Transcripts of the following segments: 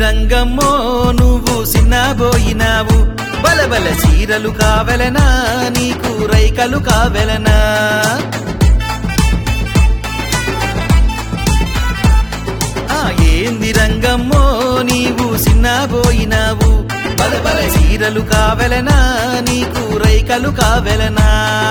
రంగమ్మో నువ్వు సిన్నబోయినావు బలబల చీరలు కావెలనా నీకు రైకలు కావెలనా ఆ ఏంది రంగమ్మో నీవు సిన్నబోయినావు బలబల చీరలు కావెలనా నీకు రైకలు కావెలనా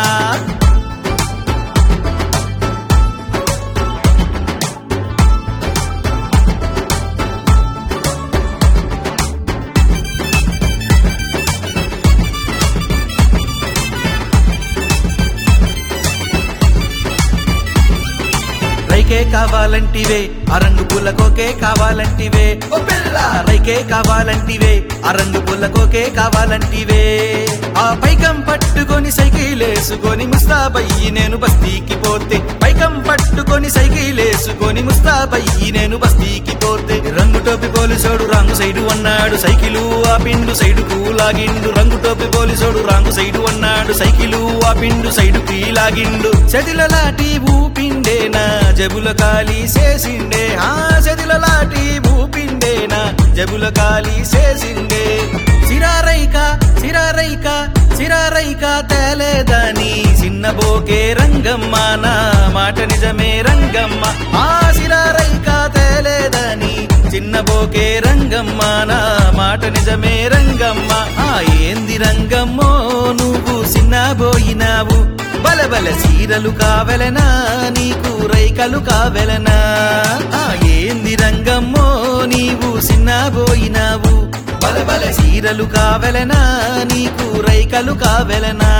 రైకే కావాలంటివే ఆ రంగు పూలకోకే కావాలంటివే ఓ పిల్ల రైకే కావాలంటివే ఆ రంగు పూలకోకే కావాలంటివే ఆ పైకం పట్టుకొని సైకిల్ వేసుకొని ముస్తాబయ్యి నేను బస్తీకి పోతే పైకం పట్టుకొని సైకిల్ వేసుకొని ముస్తాబయ్యి నేను బస్తీకి పోతే రంగు టోపి పోలీసోడు రాంగు సైడు అన్నాడు సైకిలు ఆ పిండు సైడుకు లాగిండు రంగు టోపి పోలీసోడు రాంగు సైడు అన్నాడు సైకిలు ఆ పిండు సైడుకి లాగిండు చెదిల లాటి ఊపిండేనా జబుల కాలి చేసిండే ఆ చెదిల లాటి ఊపిండేనా జబుల కాలి చేసిండే సిరారైక సిరారైక సిరారైక తేలేదని చిన్నబోకే రంగమ్మ నా మాట నిజమే రంగమ్మ ఆ సిరారైక తేలేదని చిన్నబోకే రంగమ్మ నా మాట నిజమే రంగమ్మ ఆ ఏంది రంగమ్మో నువ్వు చిన్నబోయినావు బలబల చీరలు కావెలనా నీకు రైకలు కావెలనా ఆ ఏంది రంగమ్మో నీవు చిన్నబోయినావు బలబల చీరలు కావెలనా నీకు రైకలు కావెలనా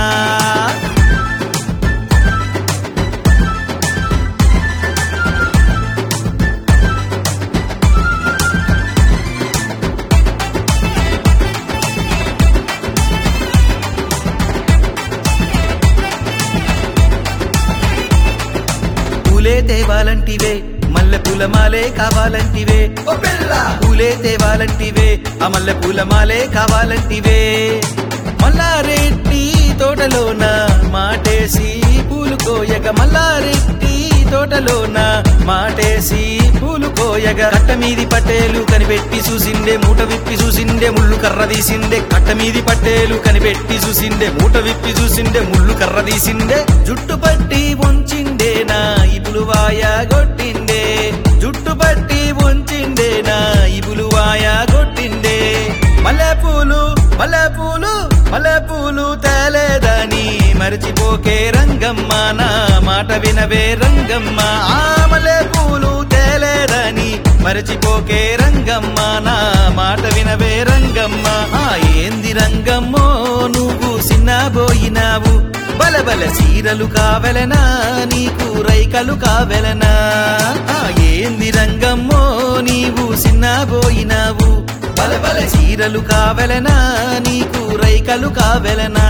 పూలే తేవాలంటివే మల్లె పూల మాలే కావాలంటివే ఓ పిల్ల పూలే తేవాలంటివే ఆ మల్లె పూల మాలే కావాలంటివే మల్లారెడ్డి తోటలోన మాటేసి పూలు కోయగ మల్లారెడ్డి తోటలోన మాటేసి పూలు కోయగా కట్ట మీది పట్టేలు కనిపెట్టి చూసిండే మూట విప్పి చూసిండే ముళ్ళు కర్ర తీసిండే కట్ట మీది పట్టేలు కనిపెట్టి చూసిండే మూట విప్పి చూసిండే ముళ్ళు కర్ర తీసిండే జుట్టు పట్టి ఉంచిండే నా ఇపులు వాయ కొట్టిండే జుట్టు పట్టి ఉంచిండే నా ఇపులు వాయ కొట్టిండే మల్లెపూలు మల్లెపూలు మల్లెపూలు తేలేదని మరచిపోకే రంగమ్మ నా మాట వినవే రంగమ్మ ఆ మల్లెపూలు తేలేదని మరచిపోకే రంగమ్మ నా మాట వినవే రంగమ్మ ఆ ఏంది రంగమ్మో నువ్వు సిన్నబోయినావు బలబల చీరలు కావెలనా నీకు రైకలు కావెలనా ఆ ఏంది రంగమ్మో నీవు సిన్నబోయినావు బలబల చీరలు కావెలనా నీకు రైకలు కావెలనా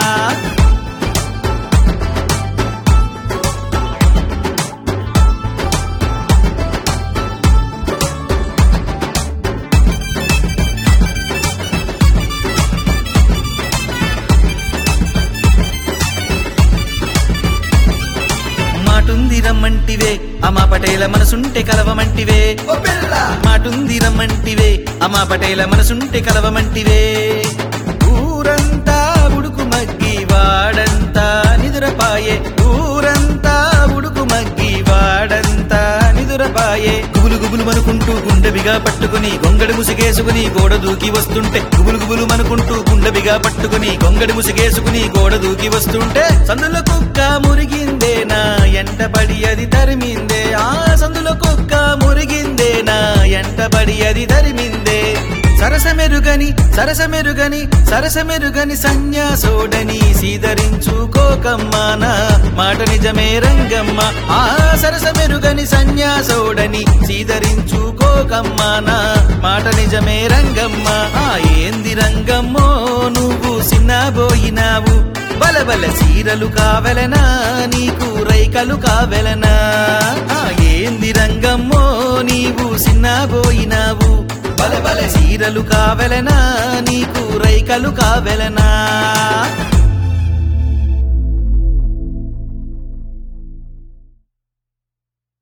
మాటుంది రమ్మంటివే అమ్మా పటేల మనసుంటే కలవమంటివే ఓ పిల్ల మాటుంది రమ్మంటివే అమ్మా పటేల మనసుంటే కలవమంటివే ఊరంతా ఉడుకు మగ్గి వాడంతా నిదురపాయే ఊరంతా ఉడుకు మగ్గి వాడంతా నిదురపాయే గుబులు గుబులు మనుకుంటూ గుండెబిగా పట్టుకుని గొంగడి ముసిగేసుకుని గోడ దూకి వస్తుంటే గుబులు గుబులు మనుకుంటూ గుండెబిగా పట్టుకుని గొంగడి ముసిగేసుకుని గోడ దూకి వస్తుంటే సందుల కుక్క మురిగిందేనా ఎంటబడి అది తరిమిందే ఆ సందుల కుక్క మురిగిందేనా ఎంటబడి అది తరిమిందే సరసమెరుగని సరసమెరుగని సరసమెరుగని సన్యాసోడని సీదరించుకోకమ్మానా మాట నిజమే రంగమ్మ ఆ సరసమెరుగని సన్యాసోడని సీదరించుకోకమ్మానా మాట నిజమే రంగమ్మ ఆ ఏంది రంగమ్మో నువ్వు సిన్నబోయినావు బలబల చీరలు కావెలనా నీకు రైకలు కావెలనా ఆ ఏంది రంగమ్మో నీవు సిన్నబోయినావు బలబల చీరలు కావెలనా నీకు రైకలు కావెలనా